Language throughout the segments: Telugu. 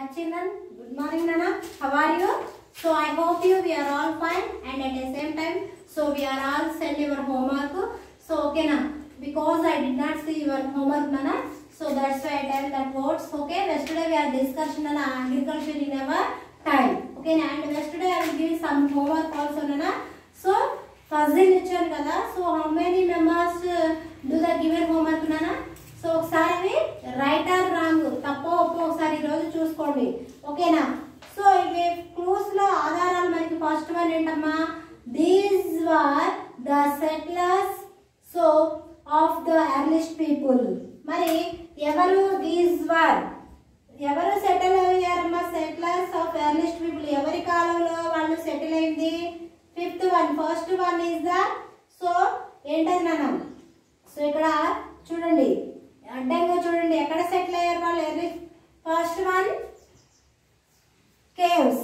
children, good morning Nana. How are you? So I hope you we are all fine and at the same time, so we are all send your homework. So okay na, because I did not see your homework Nana, so that's why I tell that words. Okay, yesterday we are discussing Nana agriculture in our time. Okay na, and yesterday I will give some homework also Nana. So puzzle ఇచ్చాను కదా so how many members do the given homework నానా సో ఒకసారి రైట్ ఆర్ రాంగ్ తప్పో ఒప్పో ఒకసారి ఈరోజు చూసుకోండి ఓకేనా సో ఇవి క్లూస్ లో ఆధారాలు మనకి ఫస్ట్ వన్ ఏంటమ్మా these were the settlers so of the earliest people మరి ఎవరు దీస్ వర్ ఎవరు సెటిల్ అయ్యారమ్మా సెటిలర్స్ ఆఫ్ ఎర్లిస్ట్ పీపుల్ ఎవరి కాలంలో వాళ్ళు సెటిల్ అయింది fifth one first one is the so ఏంటది నాన్న సో ఇక్కడ చూడండి అడ్డంగా చూడండి ఎక్కడ సెటిల్ అయ్యారు వాళ్ళు early first one caves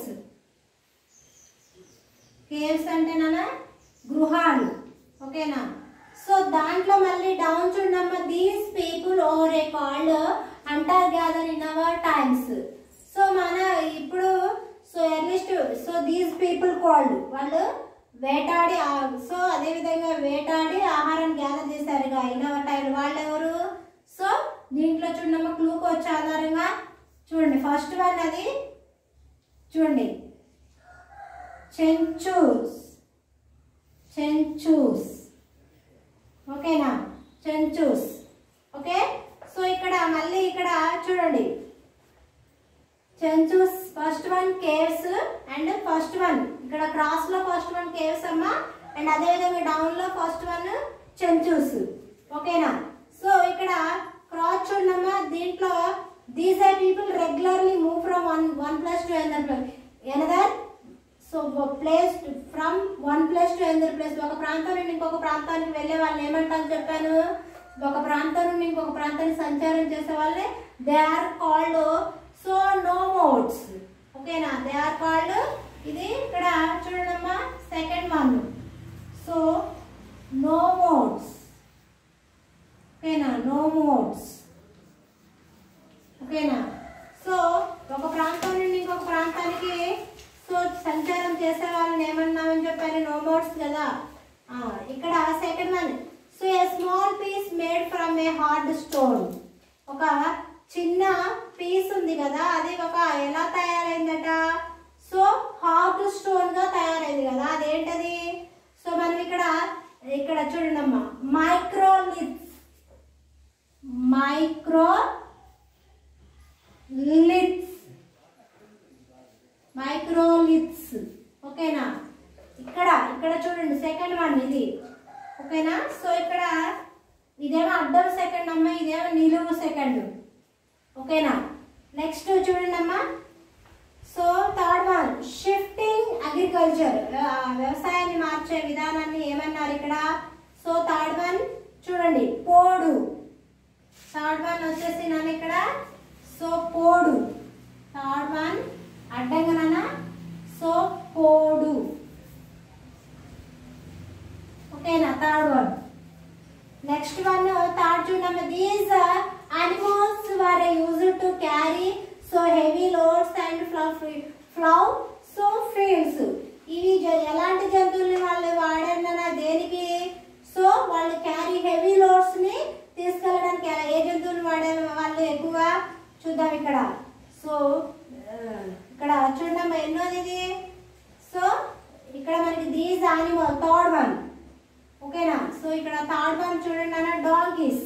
caves అంటే నాన్న గృహాలు ఓకేనా సో దాంట్లో మళ్ళీ డౌన్ చూడమ్మా these people over a called అంటార్ gather in our times so మన ఇప్పుడు so earliest so these people called వాళ్ళు వేటాడి ఆ- సో అదే విధంగా వేటాడి ఆహారం గ్యాదర్ చేశారు ఇన్ అవర్ టైం వాళ్ళు ఎవరు సో దీంట్లో చూడమ్మా క్లూకి వచ్చే ఆధారంగా చూడండి ఫస్ట్ వన్ అది చూడండి చెంచూస్ చెంచూస్ ఓకేనా చెంచూస్ ఓకే సో ఇక్కడ మళ్ళీ ఇక్కడ చూడండి Chenchus first one caves and first one ఇక్కడ క్రాస్ లో ఫస్ట్ వన్ కేవ్స్ అమ్మా అండ్ అదే విధంగా డౌన్ లో ఫస్ట్ వన్ చెంచూస్ ఓకేనా సో ఇక్కడ క్రాస్ చూడమ్మా దీంట్లో these are people regularly move from one one plus to another another so place from one place to another place ఒక ప్రాంతం నుండి ఇంకొక ప్రాంతానికి వెళ్ళే వాళ్ళని ఏమంటాను చెప్పాను ఒక ప్రాంతం నుండి ఇంకొక ప్రాంతానికి సంచారం చేసే వాళ్ళే they are called so nomads ఓకేనా దే ఆర్ కాల్డ్ ఇది ఇక్కడ చూడమ్మా second one so nomads ఓకేనా నో మోడ్స్ ఓకేనా సో ఒక ప్రాంతం నుండి ఇంకొక ప్రాంతానికి సో సంచారం చేసే వాళ్ళని ఏమన్నామని చెప్పారు నో మోడ్స్ కదా ఆ, ఇక్కడ second one so a small piece made from a hard stone ఒక చిన్న పీస్ ఉంది కదా అది ఒక ఎలా తయారైందట సో హార్డ్ స్టోన్ గా తయారైంది కదా అదేంటది సో మనం ఇక్కడ ఇక్కడ చూడండి అమ్మా మైక్రోలిత్స్ మైక్రో లిత్స్ మైక్రోలిత్స్ ఓకేనా ఇక్కడ ఇక్కడ చూడండి సెకండ్ వన్ ఇది ఓకేనా సో ఇక్కడ ఇదేమో అడ్డం సెకండ్ అమ్మ ఇదేమో నిలువు సెకండ్ ఓకేనా నెక్స్ట్ చూడండి అమ్మా so third one shifting agriculture వ్యవసాయాన్ని మార్చే విధానాన్ని ఏమన్నారు ఇక్కడ సో థర్డ్ వన్ చూడండి పోడు థర్డ్ వన్ వచ్చేసి నన్ను ఇక్కడ సో పోడు థర్డ్ వన్ అడ్డంగా నాన్న సో పోడు ఓకేనా third one next one third చూడమ్మ these animals were used to carry so heavy loads and plough plough so fields ఇవి జ- ఎలాంటి జంతువుల్ని వాళ్ళు వాడారన్న దేనికి సో వాళ్ళు క్యారీ హెవీ లోడ్స్ ని తీసుకెళ్ళడానికి ఎలా- ఏ జంతువులు వాడారు వాళ్ళు ఎక్కువగా చూద్దాం ఇక్కడ సో ఆ, ఇక్కడ చూడమ్మా ఎన్నోది ఇది సో ఇక్కడ మనకి దీస్ యానిమల్ థర్డ్ వన్ ఓకేనా సో ఇక్కడ థర్డ్ వన్ చూడండి అన్న డాంకీస్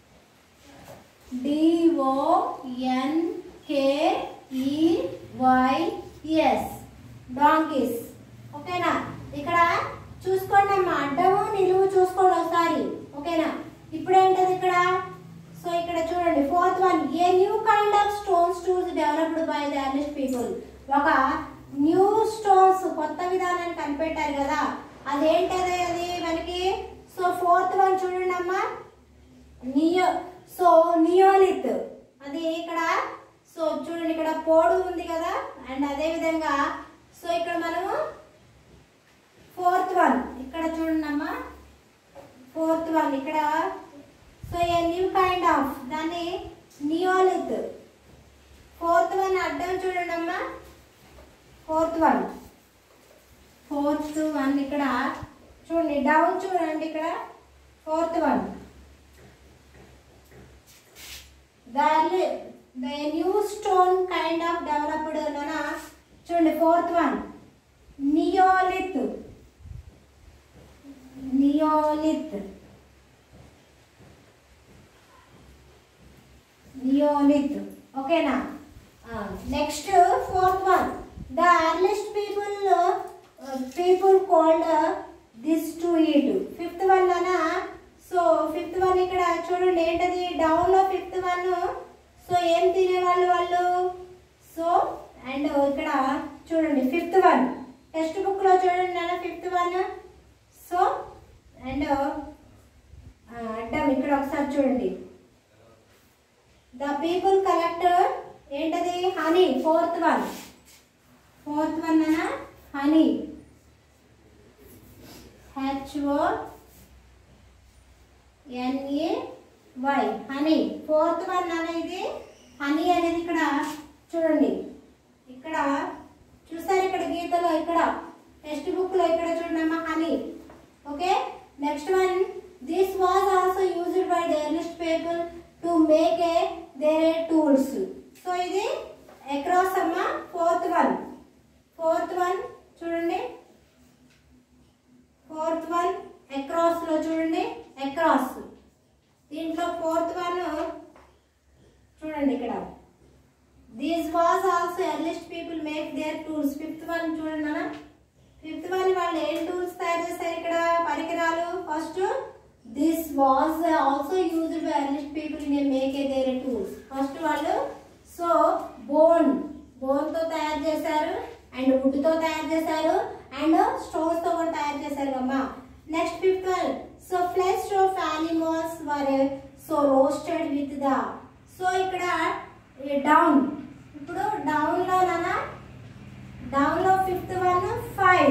డిఓఎన్ కేఈవైఎస్ డాంకీస్ ఓకేనా ఇక్కడ చూసుకోండి అమ్మా అడ్డము నిలువు చూసుకోండి ఒకసారి ఓకేనా ఇప్పుడు ఏంటది ఇక్కడ సో ఇక్కడ చూడండి fourth one a new kind of stones tools developed by the earliest people ఒక న్యూ స్టోన్స్ కొత్త విధానాన్ని కనిపెట్టారు కదా అదేంటది అది మనకి సో ఫోర్త్ వన్ చూడండి అమ్మా నియో సో నియోలిత్ అది ఇక్కడ సో చూడండి ఇక్కడ పోడు ఉంది కదా అండ్ అదే విధంగా సో ఇక్కడ మనము ఫోర్త్ వన్ ఇక్కడ చూడండి అమ్మా ఫోర్త్ వన్ ఇక్కడ so a new kind of దాన్ని నియోలిత్ ఫోర్త్ వన్ అడ్డం చూడండి అమ్మా ఫోర్త్ వన్ ఫోర్త్ వన్ ఇక్కడ చూడండి డౌన్ చూడండి ఇక్కడ fourth one the new stone kind of developed అన్న చూడండి fourth one neolith neolith neolith ఓకేనా next fourth one the earliest people people called this to eat fifth one అనా సో ఫిఫ్త్ వన్ ఇక్కడ చూడండి ఏంటది డౌన్ లో ఫిఫ్త్ వన్ సో ఏం తినేవాళ్ళు వాళ్ళు సో అండ్ ఇక్కడ చూడండి ఫిఫ్త్ వన్ టెక్స్ట్ బుక్ లో చూడండి నాన్న ఫిఫ్త్ వన్ సో అండ్ అడ్డం ఇక్కడ ఒకసారి చూడండి ద పీపుల్ కలెక్టర్ ఏంటది honey fourth one fourth one అన్న honey H O N A Y honey fourth one అనేది హనీ అనేది ఇక్కడ చూడండి ఇక్కడ చూసారు ఇక్కడ గీతలో ఇక్కడ టెక్స్ట్ బుక్ లో ఇక్కడ చూడండి అమ్మా honey okay next one this was also used by the earliest people to make a their tools so ఇది అక్రాస్ అమ్మా ఫోర్త్ వన్ ఫోర్త్ వన్ చూడండి ఫోర్త్ వన్ అక్రాస్ లో చూడండి అక్రాస్ దీంట్లో ఫోర్త్ వన్ చూడండి ఇక్కడ these was also earliest people make their tools fifth one చూడండి అన్న ఫిఫ్త్ వన్ వాళ్ళు ఏం టూల్స్ తయారు చేస్తారు ఇక్కడ పరికరాలు first this was also used by earliest people in make a their tools first వాళ్ళు సో బోన్ బోన్ తో తయారు చేశారు అండ్ వుడ్ తో తయారు చేశారు అండ్ స్టోన్స్ తో కూడా తయారు చేశారు అమ్మా next fifth one so flesh of animals were so roasted with the so ఇక్కడ డౌన్ ఇప్పుడు డౌన్ లో నానా డౌన్ లో ఫిఫ్త్ వన్ ఫైవ్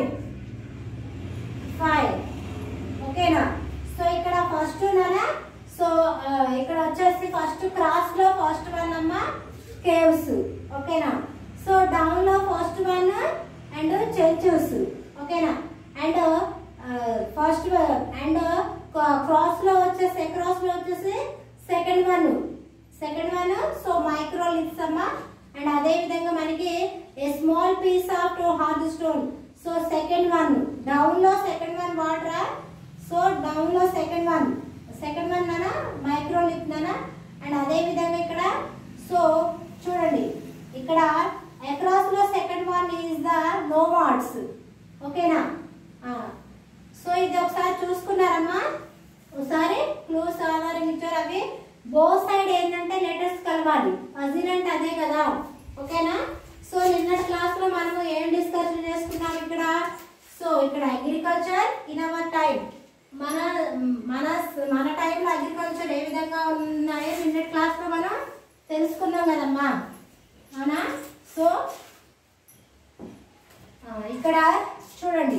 ఫైవ్ ఓకేనా సో ఇక్కడ ఫస్ట్ నానా సో ఆ, ఇక్కడ వచ్చేసి ఫస్ట్ క్రాస్ లో ఫస్ట్ వన్ అమ్మ కేవ్స్ ఓకేనా సో డౌన్ లో ఫస్ట్ వన్ అండ్ చర్చెస్ ఓకేనా అండ్ ఫస్ట్ అండ్ క్రాస్ లో వచ్చేసి క్రాస్ లో వచ్చేసి second one second one so micro lips అమ్మ అండ్ అదే విధంగా మనకి a small piece of hard stone so second one down లో second one water so down లో సెకండ్ వన్ సెకండ్ వన్ నానా మైక్రో లిప్ నానా అండ్ అదే విధంగా ఇక్కడ సో చూడండి ఇక్కడ అక్రాస్ లో second one is the nomads ఓకేనా సో ఇది ఒకసారి చూసుకున్నారమ్మా ఒకసారి క్లూస్ ఆధారంగా ఇచ్చారు అవి బో సైడ్ ఏంటంటే లెటర్స్ కలవాలి పజిల్ అంటే అదే కదా ఓకేనా సో నిన్నటి క్లాస్ లో మనము ఏం డిస్కషన్ చేసుకున్నాం ఇక్కడ సో ఇక్కడ అగ్రికల్చర్ ఇన్ అవర్ టైం మన మన మన టైంలో అగ్రికల్చర్ ఏ విధంగా ఉన్నాయో నిన్నటి క్లాస్ లో మనం తెలుసుకున్నాం కదమ్మా అవునా సో ఆ, ఇక్కడ చూడండి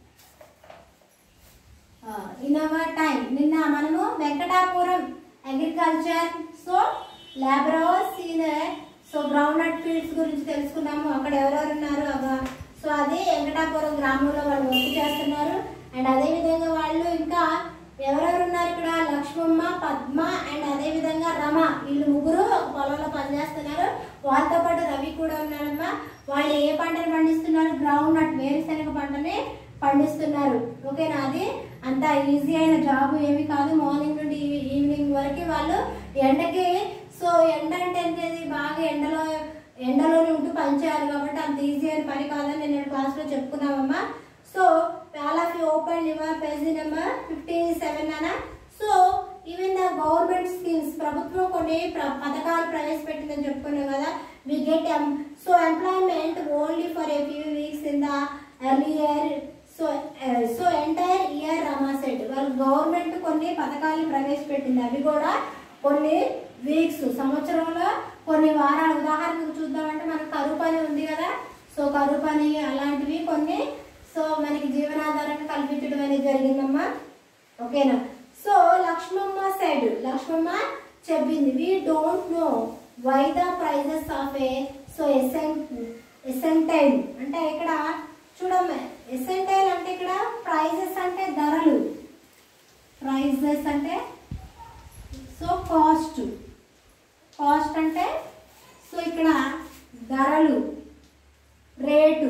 ఇన్ అవర్ టైం నిన్న మనము Venkatapuram agriculture so labourers in so groundnut fields గురించి తెలుసుకున్నాము అక్కడ ఎవరెవరు ఉన్నారు అవ- సో అది వెంకటాపురం గ్రామంలో వాళ్ళు వర్క్ చేస్తున్నారు అండ్ అదే విధంగా వాళ్ళు ఇంకా ఎవరెవరు ఉన్నారు ఇక్కడ లక్ష్మమ్మ పద్మ అండ్ అదే విధంగా రమ వీళ్ళు ముగ్గురు ఒక పొలంలో పనిచేస్తున్నారు వాళ్ళతో పాటు రవి కూడా ఉన్నారమ్మా వాళ్ళు ఏ పంటను పండిస్తున్నారు గ్రౌండ్ నట్ వేరుశనగ పంటని పండిస్తున్నారు ఓకేనా అది అంత ఈజీ అయిన జాబ్ ఏమి కాదు మార్నింగ్ నుండి ఈవి- ఈవినింగ్ వరకు వాళ్ళు ఎండకి సో ఎండ అంటే ఏంటది బాగా ఎండలో ఎండలోనే ఉంటూ పనిచేయాలి కాబట్టి అంత ఈజీ అయిన పని కాదని నేను క్లాస్లో చెప్పుకున్నామమ్మా so all of you open your page number fifty seven అన్న so even the government schemes ప్రభుత్వం కొన్ని ప్ర- పథకాలు ప్రవేశపెట్టిందని చెప్పుకున్నాం కదా we get so employment only for a few weeks in the early year so so entire year రమా సెట్ వాళ్ళు గవర్నమెంట్ కొన్ని పథకాలు ప్రవేశపెట్టింది అవి కూడా కొన్ని వీక్స్ సంవత్సరంలో కొన్ని వారాలు ఉదాహరణకు చూద్దామంటే మనకు కరువు పని ఉంది కదా సో కరువు పని అలాంటివి కొన్ని సో మనకి జీవనాధారాన్ని కల్పించడం అనేది జరిగిందమ్మా ఓకేనా సో లక్ష్మమ్మ సైడ్ లక్ష్మమ్మ చెప్పింది we don't know why the prices of a so ఎసెన్ ఎసెంటైల్ అంటే ఇక్కడ చూడమ్మ ఎసెంటైల్ అంటే ఇక్కడ ప్రైజెస్ అంటే ధరలు ప్రైజెస్ అంటే సో కాస్ట్ కాస్ట్ అంటే సో ఇక్కడ ధరలు రేటు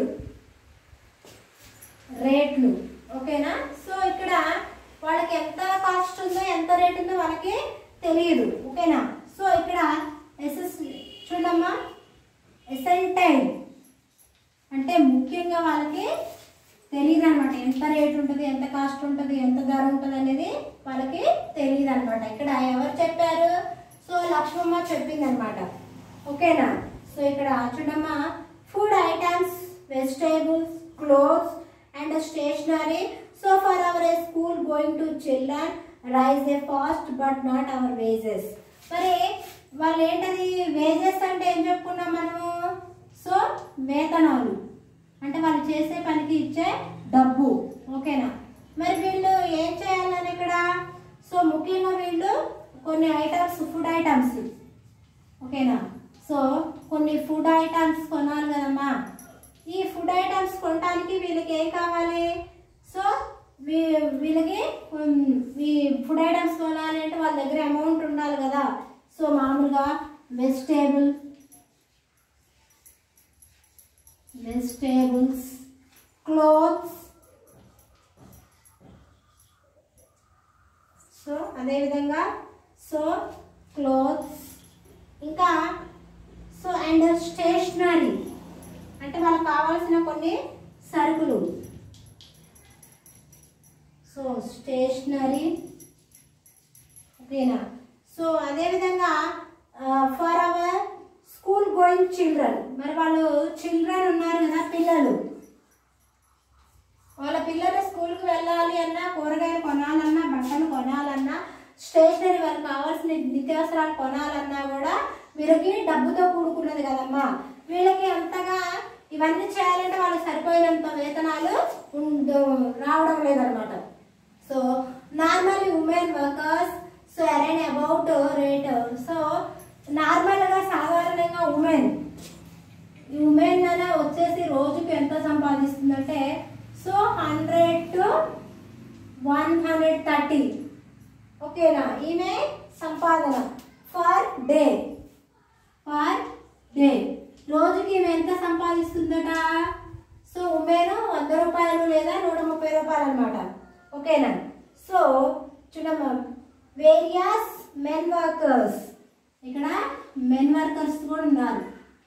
రేట్లు ఓకేనా సో ఇక్కడ వాళ్ళకి ఎంత కాస్ట్ ఉందో ఎంత రేట్ ఉందో వాళ్ళకి తెలియదు ఓకేనా సో ఇక్కడ ఎస్ఎస్ చూడమ్మా ఎసెంటైల్ అంటే ముఖ్యంగా వాళ్ళకి తెలియదు అనమాట ఎంత రేట్ ఉంటుంది ఎంత కాస్ట్ ఉంటుంది ఎంత ధర ఉంటుంది అనేది వాళ్ళకి తెలియదు అనమాట ఇక్కడ ఎవరు చెప్పారు సో లక్ష్మమ్మ చెప్పింది అనమాట ఓకేనా సో ఇక్కడ చూడమ్మా food items vegetables clothes and stationery so for our school going to children rise a fast but not our wages మరి వాళ్ళు ఏంటది వేజెస్ అంటే ఏం చెప్పుకున్నాం మనము సో వేతనాలు అంటే వాళ్ళు చేసే పనికి ఇచ్చే డబ్బు ఓకేనా మరి వీళ్ళు ఏం చేయాలని ఇక్కడ సో ముఖ్యంగా వీళ్ళు కొన్ని ఐటమ్స్ ఫుడ్ ఐటమ్స్ ఓకేనా సో కొన్ని ఫుడ్ ఐటమ్స్ కొనాలి కదమ్మా ఈ ఫుడ్ ఐటమ్స్ కొనడానికి వీళ్ళకి ఏం కావాలి సో వీ- వీళ్ళకి ఉమ్, ఈ ఫుడ్ ఐటమ్స్ కొనాలి అంటే వాళ్ళ దగ్గర అమౌంట్ ఉండాలి కదా సో మామూలుగా వెజిటేబుల్ వెజిటేబుల్స్ క్లోత్స్ సో అదేవిధంగా సో క్లోత్స్ ఇంకా సో అండ్ స్టేషనరీ అంటే వాళ్ళకి కావాల్సిన కొన్ని సరుకులు సో స్టేషనరీ ఓకేనా సో అదేవిధంగా for our school going children మరి వాళ్ళు చిల్డ్రన్ ఉన్నారు కదా పిల్లలు వాళ్ళ పిల్లలు స్కూల్కి వెళ్ళాలి అన్నా కూరగాయలు కొనాలన్నా బట్టలు కొనాలన్నా స్టేషనరీ వాళ్ళకి కావాల్సిన నిత్యావసరాలు కొనాలన్నా కూడా వీరికి డబ్బుతో కూడుకున్నది కదమ్మా వీళ్ళకి అంతగా ఇవన్నీ చేయాలంటే వాళ్ళకి సరిపోయినంత వేతనాలు ఉండ- రావడం లేదనమాట so normally women workers so around about rate so నార్మల్గా సాధారణంగా ఉమెన్ ఈ ఉమెన్ అనే వచ్చేసి రోజుకి ఎంత సంపాదిస్తుందంటే so hundred to one hundred thirty ఓకేనా ఈమె సంపాదన ఫర్ డే ఫర్ డే రోజుకి ఈమె ఎంత సంపాదిస్తుందట సో ఉమెన్ వంద రూపాయలు లేదా నూట ముప్పై రూపాయలు అనమాట ఓకేనా సో చూడమ్మా వేరియస్ మెన్ వర్కర్స్ ఇక్కడ మెన్ వర్కర్స్ కూడా ఉన్నారు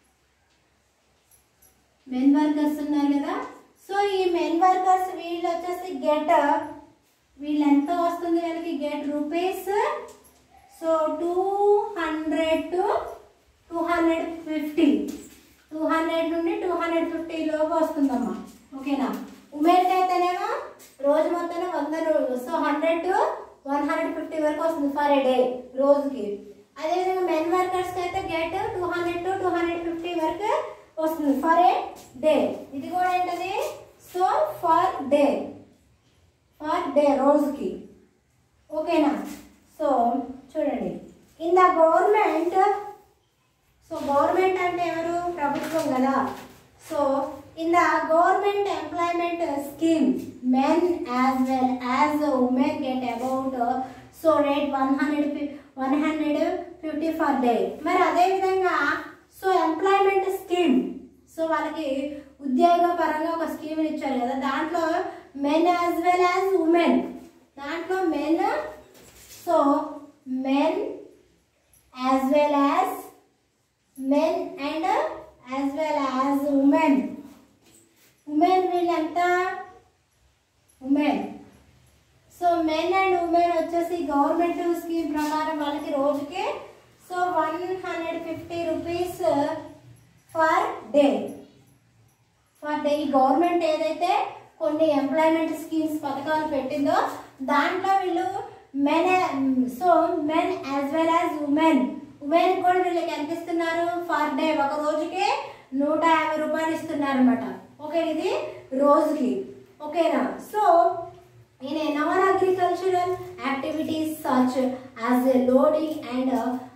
మెన్ వర్కర్స్ ఉన్నారు కదా సో ఈ మెన్ వర్కర్స్ వీళ్ళు వచ్చేసి గెట్ వీళ్ళు ఎంత వస్తుంది వీళ్ళకి get rupees so two hundred to two hundred fifty two hundred నుండి టూ హండ్రెడ్ ఫిఫ్టీ లోపు వస్తుందమ్మా ఓకేనా ఉమెన్కి అయితేనేమో రోజు మొత్తం వంద రూ- so hundred to one hundred fifty వరకు వస్తుంది ఫర్ ఏ డే రోజుకి అదేవిధంగా మెన్ వర్కర్స్కి అయితే get two hundred to two hundred fifty వరకు వస్తుంది ఫర్ ఏ డే ఇది కూడా ఏంటది so for day for day రోజుకి ఓకేనా సో చూడండి in the government so government అంటే ఎవరు ప్రభుత్వం కదా so in the government employment scheme men as well as women get about so rate one hundred one hundred fifty for day మరి అదేవిధంగా సో ఎంప్లాయ్మెంట్ స్కీమ్ సో వాళ్ళకి ఉద్యోగ పరంగా ఒక స్కీమ్ ఇచ్చారు కదా దాంట్లో men as well as women దాంట్లో men so men as well as men and as well as women women వీళ్ళంతా women so men and women వచ్చేసి గవర్నమెంట్ స్కీమ్ ప్రకారం వాళ్ళకి రోజుకి so one hundred fifty rupees for day for day ఈ గవర్నమెంట్ ఏదైతే కొన్ని ఎంప్లాయ్మెంట్ స్కీమ్స్ పథకాలు పెట్టిందో దాంట్లో వీళ్ళు men so men as well as women women కూడా వీళ్ళకి ఎంత ఇస్తున్నారు ఫర్ డే ఒక రోజుకి నూట యాభై రూపాయలు ఇస్తున్నారు అనమాట ఓకే ఇది రోజుకి ఓకేనా so in a non-agricultural activities such as loading and uh,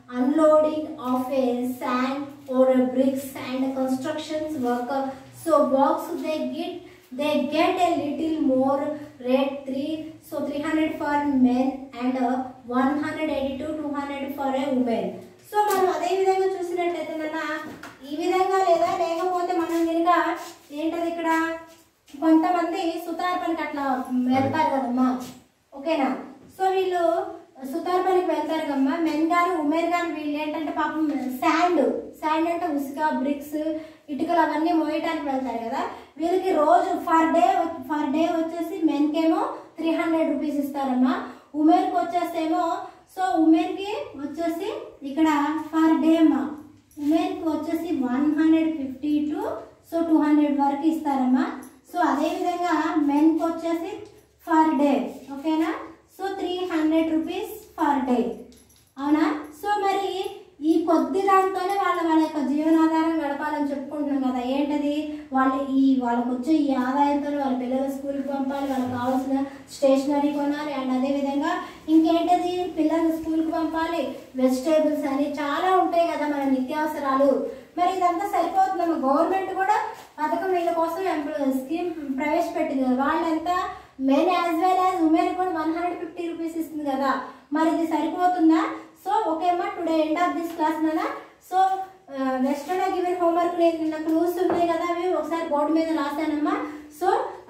unloading of a sand or a bricks and constructions worker so works they get they get a little more rate 3 so 300 for men and uh, 182 200 for a woman so మనం అదే విధంగా చూసినట్టయితే నాన్న ఈ విధంగా లేదా లేకపోతే మనం కనుక ఏంటది ఇక్కడ కొంతమంది సుతార్ పనికి అట్లా వెళ్తారు కదమ్మా ఓకేనా సో వీళ్ళు సుతార్ పనికి వెళ్తారు కమ్మా మెన్ కానీ ఉమెన్ కానీ వీళ్ళు ఏంటంటే పాపం శాండ్ శాండ్ అంటే ఉసుక బ్రిక్స్ ఇటుకలు అవన్నీ మోయటానికి వెళ్తారు కదా వీళ్ళకి రోజు ఫర్ డే ఫర్ డే వచ్చేసి మెన్కేమో త్రీ హండ్రెడ్ రూపీస్ ఇస్తారమ్మా ఉమెన్కి వచ్చేసేమో సో ఉమెన్కి వచ్చేసి ఇక్కడ ఫర్ డే అమ్మా ఉమెన్కి వచ్చేసి one hundred fifty to so two hundred వరకు ఇస్తారమ్మా సో అదేవిధంగా మెన్కి వచ్చేసి ఫర్ డే ఓకేనా so three hundred rupees for day అవునా సో మరి ఈ కొద్ది దాంతోనే వాళ్ళ వాళ్ళ యొక్క జీవనాధారం గడపాలని చెప్పుకుంటున్నాం కదా ఏంటది వాళ్ళ ఈ వాళ్ళకి వచ్చే ఈ ఆదాయంతో వాళ్ళ పిల్లల స్కూల్కి పంపాలి వాళ్ళకి కావాల్సిన స్టేషనరీ కొనాలి అండ్ అదేవిధంగా ఇంకేంటది పిల్లల్ని స్కూల్కి పంపాలి వెజిటేబుల్స్ అని చాలా ఉంటాయి కదా మన నిత్యావసరాలు మరి ఇదంతా సరిపోతుందమ్మా గవర్నమెంట్ కూడా పథకం వీళ్ళ కోసం ఎంప్ల- స్కీమ్ ప్రవేశపెట్టింది కదా వాళ్ళంతా men as well as women కూడా వన్ హండ్రెడ్ ఫిఫ్టీ రూపీస్ ఇస్తుంది కదా మరి ఇది సరిపోతుందా సో ఓకే అమ్మా today end of this class నానా సో వెస్టర్డే గివెన్ హోంవర్క్ నేను నాకు క్లూస్ ఉన్నాయి కదా అవి ఒకసారి బోర్డు మీద రాశానమ్మా సో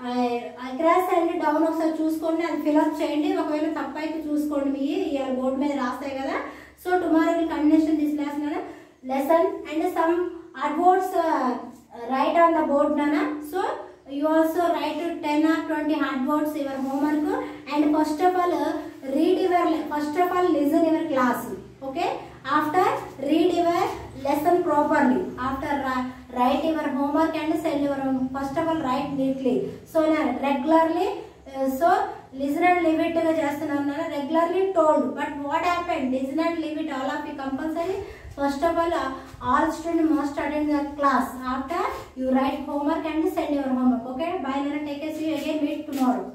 క్రాస్ అండ్ డౌన్ ఒకసారి చూసుకోండి అది ఫిల్అప్ చేయండి ఒకవేళ తప్పు అయితే చూసుకోండి మీ ఇవాళ బోర్డు మీద రాస్తాయి కదా so tomorrow will continuation this class నానా lesson and some adverbs write on the board నానా so you also write 10 or 20 hard words your homework and first of all uh, read your first of all listen your class okay after read your lesson properly after ri- write your homework and send your home- first of all write neatly so now regularly uh, so listen and leave it గా చేస్తున్నాను నాన్న regularly told but what happened listen and leave it all of you compulsory first of all all student must attend the class after you write homework and send your homework okay bye nana take care see you again meet tomorrow